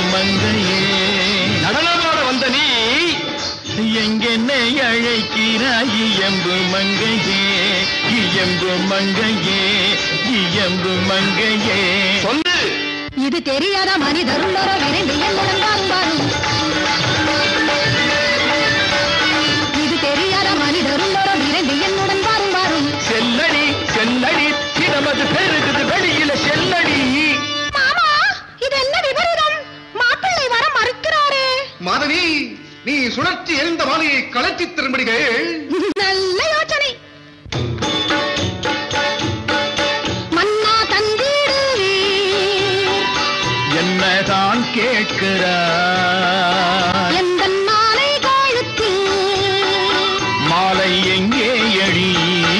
மங்கையே நடனமாட வந்த நீ எங்கென்னை அழைக்கிறாய் இயம்பு மங்கையே இயம்பு மங்கையே இயம்பு மங்கையே சொல்லு இது தெரியாத மனிதருள்ளோர விரைந்து என்னுடன் வாரும் வாரும் இது தெரியாத மனிதருள்ளோர விரைந்து என்னுடன் வாரும் வாரும் செல்லடி செல்லடி சினமது பெருகுது வெளியில செல்லடி மாமா இது என்ன விபரீதம் மாப்பிள்ளை வர மறுக்கிறாரே மாதவி நீ சுழற்சி எழுந்த மாலையை கலத்தி திரும்படிகள் நல்ல யோசனை மன்னா தந்திடுவீர் என்னதான் கேட்கிறாய் எந்த மாலை காலத்தில் மாலை எங்கே எழி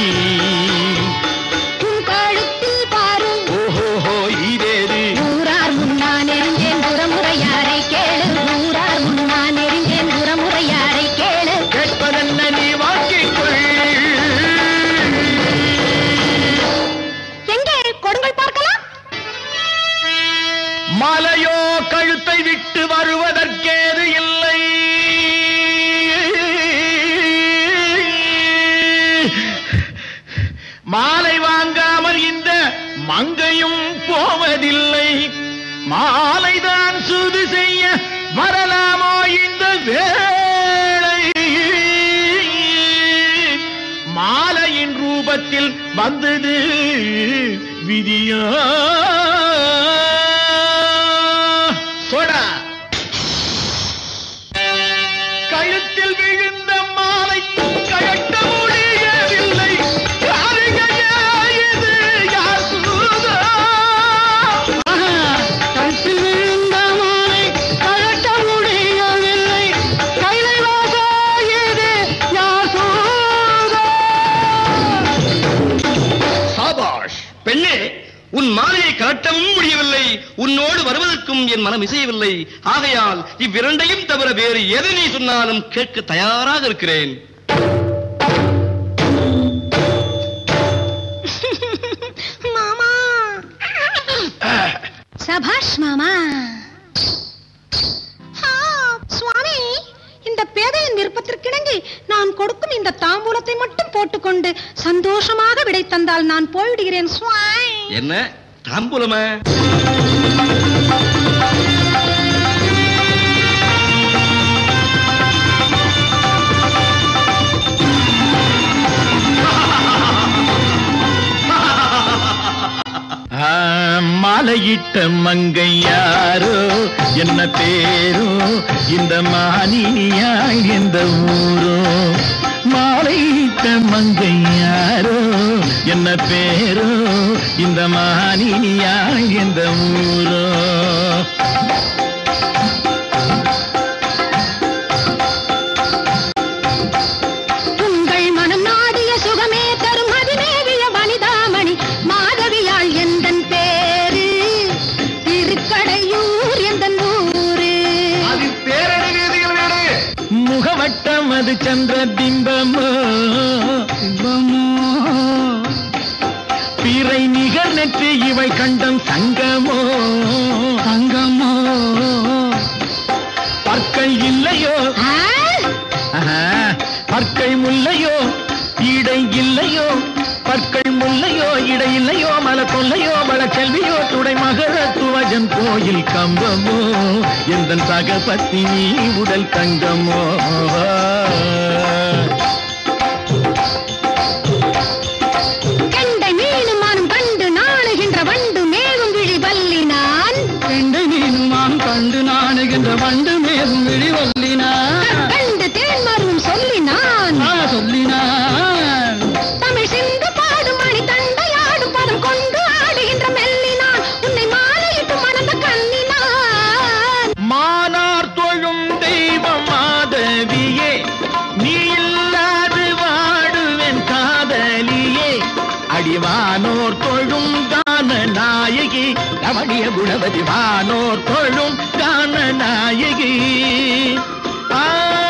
உன் கழுத்தில் பாரும் ஓஹோஹோ இதேது ஊரார் முன்னா நெருங்கேன் புறமுறையாரை கேளு ஊரார் முன்னா நெருங்கேன் புறமுறையாரை கேளு கேட்பதென்ன நீ வாக்கிக்கொள் எங்கே கொடுங்கள் பார்க்கலாம் மலையோ கழுத்தை விட்டு வருவதற்கேது இல்லை மாலை வாங்காமல் இந்த மங்கையும் போவதில்லை மாலைதான் சூது செய்ய வரலாமோ இந்த வேளை மாலையின் ரூபத்தில் வந்தது விதியா சொடா கழுத்தில் விழுந்த மாலை கழட்ட முடியவில்லை யாருகையா இது யார் சூதா? கழுத்தில் விழுந்த மாலை கழட்ட முடியவில்லை கைலை வாசா இது யார் சூதா சாபாஷ் பெண்ணே உன் மாலையை கலட்டவும் முடியவில்லை உன்னோடு வருவதற்கும் என் மனம் இசையவில்லை ஆகையால் இவ்விரண்டையும் தவிர வேறு எதை நீ சொன்னாலும் கேட்க தயாராக இருக்கிறேன் மாமா சபாஷ் மாமா ஆ, சுவாமி இந்த பேதையின் விருப்பத்திற்கிணங்கி நான் கொடுக்கும் இந்த தாம்பூலத்தை மட்டும் போட்டுக்கொண்டு சந்தோஷமாக விடை தந்தால் நான் போய்விடுகிறேன் சுவாய் என்ன தாம்பூலமா ஆ, மாலையிட்ட மங்கை யாரோ என்ன பேரோ இந்த மானினியா எந்த ஊரோ மாலையிட்ட மங்கை யாரோ என்ன பேரோ இந்த மானினியா எந்த ஊரோ உங்கள் மனம் நாடிய சுகமே தரும் அதிமேவிய வனிதாமணி மாதவியாள் எந்தன் பேரு திருக்கடையூர் எந்தன் ஊரு அதில் பேரடி வீதிகள் வீடு முகவட்டம் அது சந்திர பிம்பமோ பிம்பமோ பிறை நிகர் நெற்றி இவை கண்டம் சங்கமோ சங்கமோ பற்கள் இல்லையோ ஆ? ஆஹா, பற்கள் முல்லையோ இடை இல்லையோ பற்கள் முல்லையோ இடை இல்லையோ மல கொல்லையோ மல செல்வியோ துடை மகள துவஜன் கோயில் கம்பமோ எந்த சகபத்தி நீ உடல் தங்கமோ கெண்டை மீனும் மானும் கண்டு நாணுகின்ற வண்டு மேலும் விழி வல்லி நான் கண்டு நீனுமான் கண்டு நாணுகின்ற வண்டு மேலும் விழிவல்லினான் கண்டு தேன் மருவும் சொல்லி நான் சொல்லினான் தமிழ் சிந்து பாடும் மணி தண்டையாடும் பதம் கொண்டு ஆடுகின்ற மெல்லினான் உன்னை மாலையிட்டு மணந்த கண்ணினான் மானார் தொழும் தெய்வம் மாதவியே நீ இல்லாது வாடுவேன் காதலியே அடிவானோர் தொழும் கான நாயகி ரமணிய குணவதி வானோர் தொழும் கான நாயகி ஆ